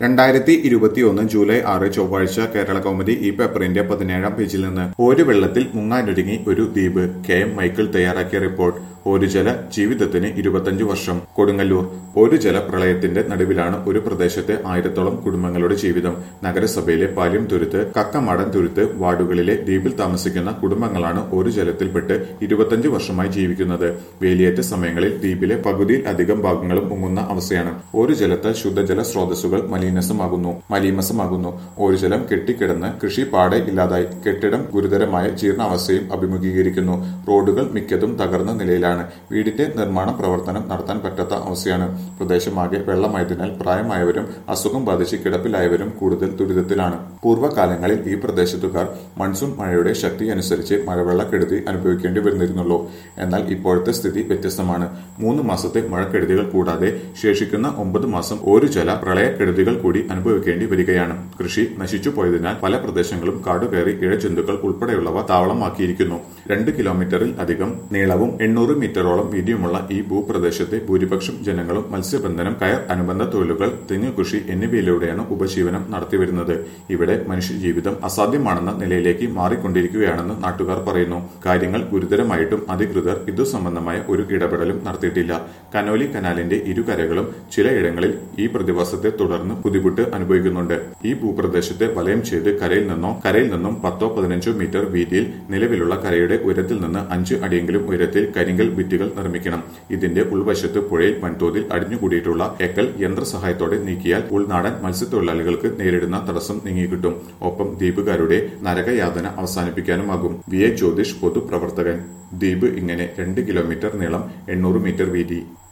രണ്ടായിരത്തി ഇരുപത്തിയൊന്ന് ജൂലൈ ആറ് ചൊവ്വാഴ്ച കേരള കൗമുദി ഈ പേപ്പറിന്റെ പതിനേഴാം പേജിൽ നിന്ന് ഒരു വെള്ളത്തിൽ മുങ്ങാനൊരുങ്ങി ഒരു ദ്വീപ് കെ എം മൈക്കിൾ തയ്യാറാക്കിയ റിപ്പോർട്ട് ഒരു ജല ജീവിതത്തിന് ഇരുപത്തഞ്ചു വർഷം കൊടുങ്ങല്ലൂർ ഒരു ജല പ്രളയത്തിന്റെ നടുവിലാണ് ഒരു പ്രദേശത്തെ ആയിരത്തോളം കുടുംബങ്ങളുടെ ജീവിതം നഗരസഭയിലെ പാലിയം തുരുത്ത് കക്കമാടൻ തുരുത്ത് വാർഡുകളിലെ ദ്വീപിൽ താമസിക്കുന്ന കുടുംബങ്ങളാണ് ഒരു ജലത്തിൽപ്പെട്ട് ഇരുപത്തഞ്ചു വർഷമായി ജീവിക്കുന്നത് വേലിയേറ്റ സമയങ്ങളിൽ ദ്വീപിലെ പകുതിയിൽ അധികം ഭാഗങ്ങളും മുങ്ങുന്ന അവസ്ഥയാണ് ഒരു ജലത്ത് ശുദ്ധജല സ്രോതസ്സുകൾ മലീനസമാകുന്നു മലീമസമാകുന്നു ഒരു ജലം കെട്ടിക്കിടന്ന് കൃഷി പാടെ ഇല്ലാതായി കെട്ടിടം ഗുരുതരമായ ജീർണാവസ്ഥയും അഭിമുഖീകരിക്കുന്നു റോഡുകൾ മിക്കതും തകർന്ന നിലയിലാണ് വീടിന്റെ നിർമ്മാണ പ്രവർത്തനം നടത്താൻ പറ്റാത്ത അവസ്ഥയാണ് പ്രദേശമാകെ വെള്ളമായതിനാൽ പ്രായമായവരും അസുഖം ബാധിച്ച് കിടപ്പിലായവരും കൂടുതൽ ദുരിതത്തിലാണ് പൂർവ്വകാലങ്ങളിൽ ഈ പ്രദേശത്തുകാർ മൺസൂൺ മഴയുടെ ശക്തി അനുസരിച്ച് മഴവെള്ളക്കെടുതി അനുഭവിക്കേണ്ടി വരുന്നിരുന്നുള്ളൂ എന്നാൽ ഇപ്പോഴത്തെ സ്ഥിതി വ്യത്യസ്തമാണ് മൂന്ന് മാസത്തെ മഴക്കെടുതികൾ കൂടാതെ ശേഷിക്കുന്ന ഒമ്പത് മാസം ഒരു ജല പ്രളയക്കെടുതികൾ കൂടി അനുഭവിക്കേണ്ടി വരികയാണ് കൃഷി നശിച്ചു പോയതിനാൽ പല പ്രദേശങ്ങളും കാടുകയറി ഇഴജന്തുക്കൾ ഉൾപ്പെടെയുള്ളവ താവളമാക്കിയിരിക്കുന്നു രണ്ട് കിലോമീറ്ററിൽ അധികം നീളവും എണ്ണൂറ് മീറ്ററോളം വീതിയുമുള്ള ഈ ഭൂപ്രദേശത്തെ ഭൂരിപക്ഷം ജനങ്ങളും മത്സ്യബന്ധനം കയർ അനുബന്ധ തൊഴിലുകൾ തെങ്ങുകൃഷി എന്നിവയിലൂടെയാണ് ഉപജീവനം നടത്തിവരുന്നത് ഇവിടെ മനുഷ്യജീവിതം അസാധ്യമാണെന്ന നിലയിലേക്ക് മാറിക്കൊണ്ടിരിക്കുകയാണെന്ന് നാട്ടുകാർ പറയുന്നു കാര്യങ്ങൾ ഗുരുതരമായിട്ടും അധികൃതർ ഇതു സംബന്ധമായ ഒരു ഇടപെടലും നടത്തിയിട്ടില്ല കനോലി കനാലിന്റെ ഇരുകരകളും ചിലയിടങ്ങളിൽ ഈ പ്രതിഭാസത്തെ തുടർന്ന് ബുദ്ധിമുട്ട് അനുഭവിക്കുന്നുണ്ട് ഈ ഭൂപ്രദേശത്തെ വലയം ചെയ്ത് കരയിൽ നിന്നോ കരയിൽ നിന്നും പത്തോ പതിനഞ്ചോ മീറ്റർ വീതിയിൽ നിലവിലുള്ള കരയുടെ ഉയരത്തിൽ നിന്ന് അഞ്ച് അടിയെങ്കിലും ഉയരത്തിൽ കരിങ്കൽ ഭിത്തികൾ നിർമ്മിക്കണം ഇതിന്റെ ഉൾവശത്ത് പുഴയിൽ വൻതോതിൽ അടിഞ്ഞുകൂടിയിട്ടുള്ള എക്കൽ യന്ത്രസഹായത്തോടെ നീക്കിയാൽ ഉൾനാടൻ മത്സ്യത്തൊഴിലാളികൾക്ക് നേരിടുന്ന തടസ്സം നീങ്ങിക്കിട്ടും ഒപ്പം ദ്വീപുകാരുടെ നരകയാതന അവസാനിപ്പിക്കാനുമാകും വി എ ജ്യോതിഷ് പൊതുപ്രവർത്തകൻ ദ്വീപ് ഇങ്ങനെ രണ്ട് കിലോമീറ്റർ നീളം എണ്ണൂറ് മീറ്റർ വീതി